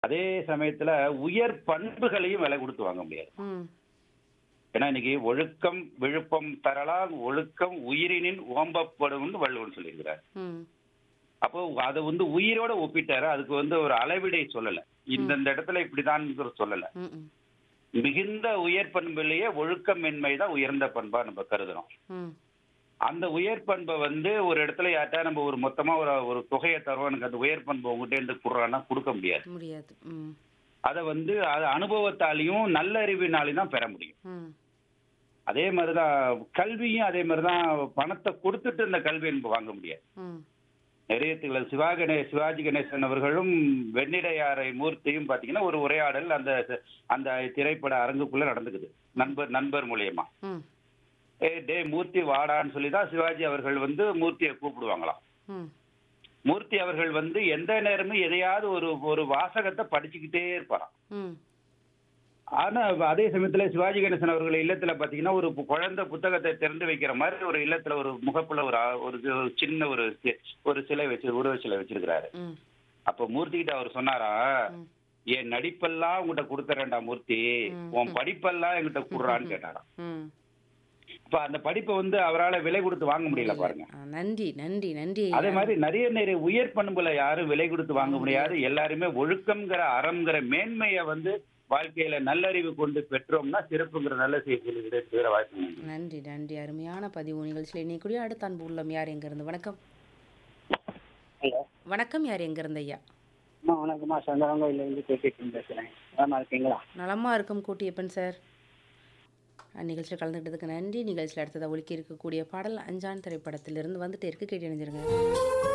அதே சமயத்துல உயர் பண்புகளையும் விலை கொடுத்து வாங்க முடியாது ம் ஏன்னா இன்னைக்கு ஒழுக்கம் விழுப்பம் தரலாம் ஒழுக்கம் உயிரினின் ஓம்பப்படும்னு வள்ளுவன் சொல்லியிருக்கிறார் ம் அப்போ அதை வந்து உயிரோட ஒப்பிட்டாரு அதுக்கு வந்து ஒரு அளவிடை சொல்லல இந்தந்த இடத்துல இப்படிதான் சொல்லல ம் ம் மிகுந்த உயர் பண்பிலேயே ஒழுக்கமின்மை தான் உயர்ந்த பண்பா நம்ம கருதுறோம் ம் அந்த உயர் பண்பை வந்து ஒரு இடத்துல யார்ட்டா நம்ம ஒரு மொத்தமா ஒரு ஒரு தொகையை தருவோம் எனக்கு அந்த உயர் பண்பு உங்ககிட்ட இருந்து கொடுறான்னா கொடுக்க முடியாது முடியாது ம் அதை வந்து அது அனுபவத்தாலையும் நல்லறிவினாலையும் தான் பெற முடியும் ம் அதே மாதிரிதான் கல்வியும் அதே மாதிரிதான் பணத்தை கொடுத்துட்டு இந்த கல்வி என்பது வாங்க முடியாது ம் நிறைய திகழ் சிவா கணேஷ் சிவாஜி கணேசன் அவர்களும் வெண்ணிடையாரை மூர்த்தியும் பாத்தீங்கன்னா ஒரு உரையாடல் அந்த அந்த திரைப்பட அரங்குக்குள்ள நடந்துக்குது நண்பர் நண்பர் மூலியமா ம் ஏ டே மூர்த்தி வாடான்னு சொல்லி தான் சிவாஜி அவர்கள் வந்து மூர்த்தியை கூப்பிடுவாங்களாம் ம் மூர்த்தி அவர்கள் வந்து எந்த நேரமும் எதையாவது ஒரு ஒரு வாசகத்தை படிச்சுக்கிட்டே இருப்பாராம் ம் ஆனா அதே சமயத்துல சிவாஜி கணேசன் அவர்கள் இல்லத்துல பாத்தீங்கன்னா ஒரு பு- குழந்தை புத்தகத்தை திறந்து வைக்கிற மாதிரி ஒரு இல்லத்துல ஒரு முகப்புல ஒரு ஆ- ஒரு சி- ஒரு சின்ன ஒரு சி- ஒரு சிலை வச்சு உருவ சிலை வச்சிருக்கிறாரு ம் அப்ப மூர்த்தி கிட்ட அவர் சொன்னாரா ம். என் நடிப்பெல்லாம் உங்ககிட்ட கொடுத்துறேன்டா மூர்த்தி ம். உன் படிப்பெல்லாம் என்கிட்ட குடுறான்னு கேட்டாராம் ம் அப்ப அந்த படிப்பை வந்து அவரால் விலை கொடுத்து வாங்க முடியல பாருங்க ஆ, நன்றி நன்றி நன்றி அதே மாதிரி நிறைய நிறைய உயர் பண்புல யாரும் விலை கொடுத்து வாங்க முடியாது எல்லாருமே ஒழுக்கம்ங்கிற அறம்ங்கிற மேன்மையை வந்து வாழ்க்கையில நல்லறிவு கொண்டு பெற்றோம்னா சிறப்புங்கிற நல்ல செய்திகள் கிடைக்கிற வாய்ப்பு உண்டு. நன்றி நன்றி அருமையான பதிவு நிகழ்ச்சியில் இன்னைக்குரிய அடுத்த அன்பு உள்ளம் யார் எங்கிருந்து வணக்கம் ஹலோ வணக்கம் யார் எங்கிருந்து ஐயா அம்மா வணக்கம்மா சங்கரங்கோயிலேருந்து பேசிட்டு பேசுகிறேன் நலமா இருக்கீங்களா நலமா இருக்கும் கூட்டியப்பன் சார் நிகழ்ச்சியில் கலந்துக்கிட்டதுக்கு நன்றி நிகழ்ச்சியில் அடுத்ததாக ஒலிக்க இருக்கக்கூடிய பாடல் அஞ்சான் திரைப்படத்திலிருந்து வந்துட்டு இருக்கு கேட்டு இணைஞ்சிருங்க